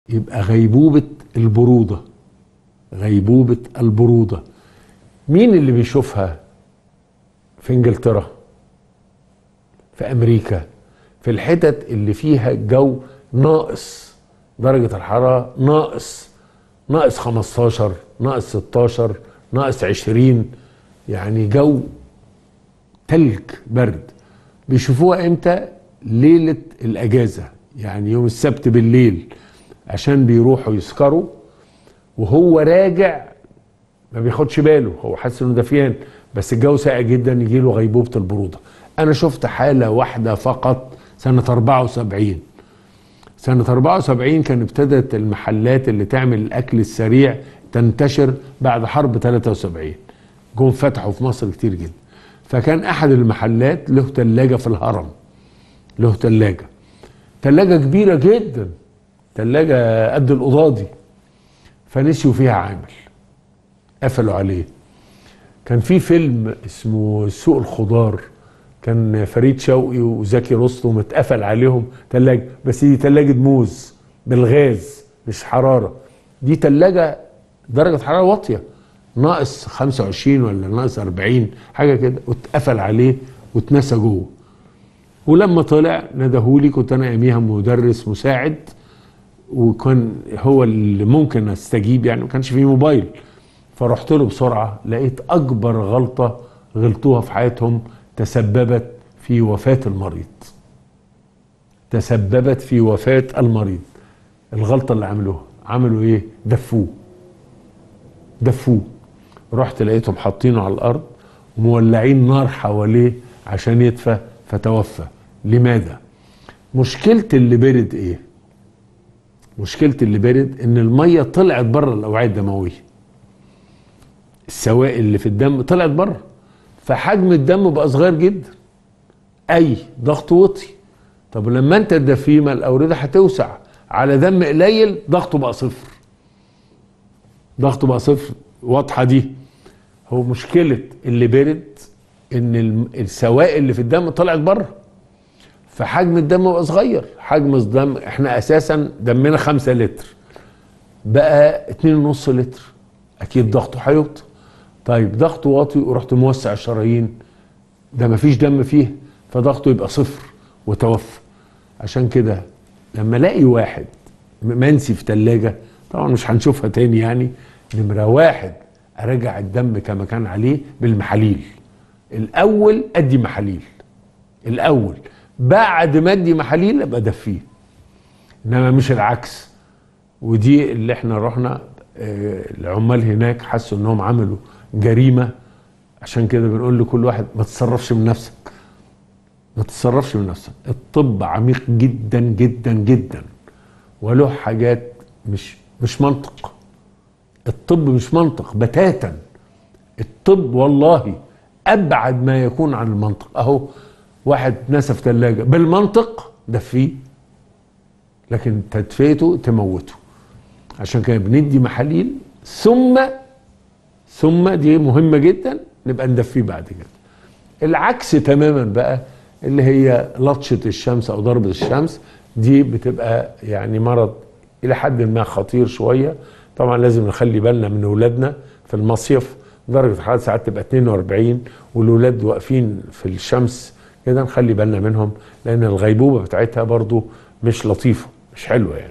يبقى غيبوبة البرودة غيبوبة البرودة مين اللي بيشوفها في انجلترا في امريكا في الحتت اللي فيها الجو ناقص درجة الحرارة ناقص ناقص 15 ناقص 16 ناقص 20 يعني جو تلج برد بيشوفوها امتى ليلة الاجازة يعني يوم السبت بالليل عشان بيروحوا يسكروا وهو راجع ما بياخدش باله هو حاسس انه دفيان بس الجو ساقع جدا يجي له غيبوبه البروده انا شفت حاله واحده فقط سنه 74 سنه 74 كان ابتدت المحلات اللي تعمل الاكل السريع تنتشر بعد حرب 73 جم فتحوا في مصر كتير جدا فكان احد المحلات له ثلاجه في الهرم له ثلاجه ثلاجه كبيره جدا ثلاجه قد القضاضي فنسيوا فيها عامل قفلوا عليه كان في فيلم اسمه سوق الخضار كان فريد شوقي وزكي رستم اتقفل عليهم تلاجة بس دي تلاجة موز بالغاز مش حرارة دي تلاجة درجة حرارة واطية ناقص 25 ولا ناقص 40 حاجة كده واتقفل عليه واتنسى جوه ولما طلع ندهولي كنت انا اياميها مدرس مساعد وكان هو اللي ممكن استجيب يعني ما كانش فيه موبايل فرحت له بسرعه لقيت اكبر غلطه غلطوها في حياتهم تسببت في وفاه المريض تسببت في وفاه المريض الغلطه اللي عملوها عملوا ايه دفوه دفوه رحت لقيتهم حاطينه على الارض ومولعين نار حواليه عشان يدفى فتوفى لماذا مشكله اللي برد ايه مشكله اللي برد ان الميه طلعت بره الاوعيه الدمويه السوائل اللي في الدم طلعت بره فحجم الدم بقى صغير جدا اي ضغط وطي طب لما انت تدفيه ما الاورده هتوسع على دم قليل ضغطه بقى صفر ضغطه بقى صفر واضحه دي هو مشكله اللي برد ان السوائل اللي في الدم طلعت بره فحجم الدم بقى صغير حجم الدم احنا اساسا دمنا خمسة لتر بقى اتنين ونص لتر اكيد ضغطه هيوطى طيب ضغطه واطي ورحت موسع الشرايين ده مفيش دم فيه فضغطه يبقى صفر وتوفى عشان كده لما الاقي واحد منسي في تلاجة طبعا مش هنشوفها تاني يعني نمرة واحد ارجع الدم كما كان عليه بالمحاليل الاول ادي محاليل الاول بعد ما ادي محاليل ابقى ادفيه انما مش العكس ودي اللي احنا رحنا العمال هناك حسوا انهم عملوا جريمه عشان كده بنقول لكل واحد ما تتصرفش من نفسك ما تتصرفش من نفسك الطب عميق جدا جدا جدا وله حاجات مش مش منطق الطب مش منطق بتاتا الطب والله ابعد ما يكون عن المنطق اهو واحد نسف ثلاجه بالمنطق دفيه لكن تدفيته تموته عشان كده بندي محاليل ثم ثم دي مهمه جدا نبقى ندفيه بعد كده العكس تماما بقى اللي هي لطشه الشمس او ضربه الشمس دي بتبقى يعني مرض الى حد ما خطير شويه طبعا لازم نخلي بالنا من اولادنا في المصيف درجه الحراره ساعات تبقى 42 والاولاد واقفين في الشمس كده نخلي بالنا منهم لان الغيبوبه بتاعتها برضو مش لطيفه مش حلوه يعني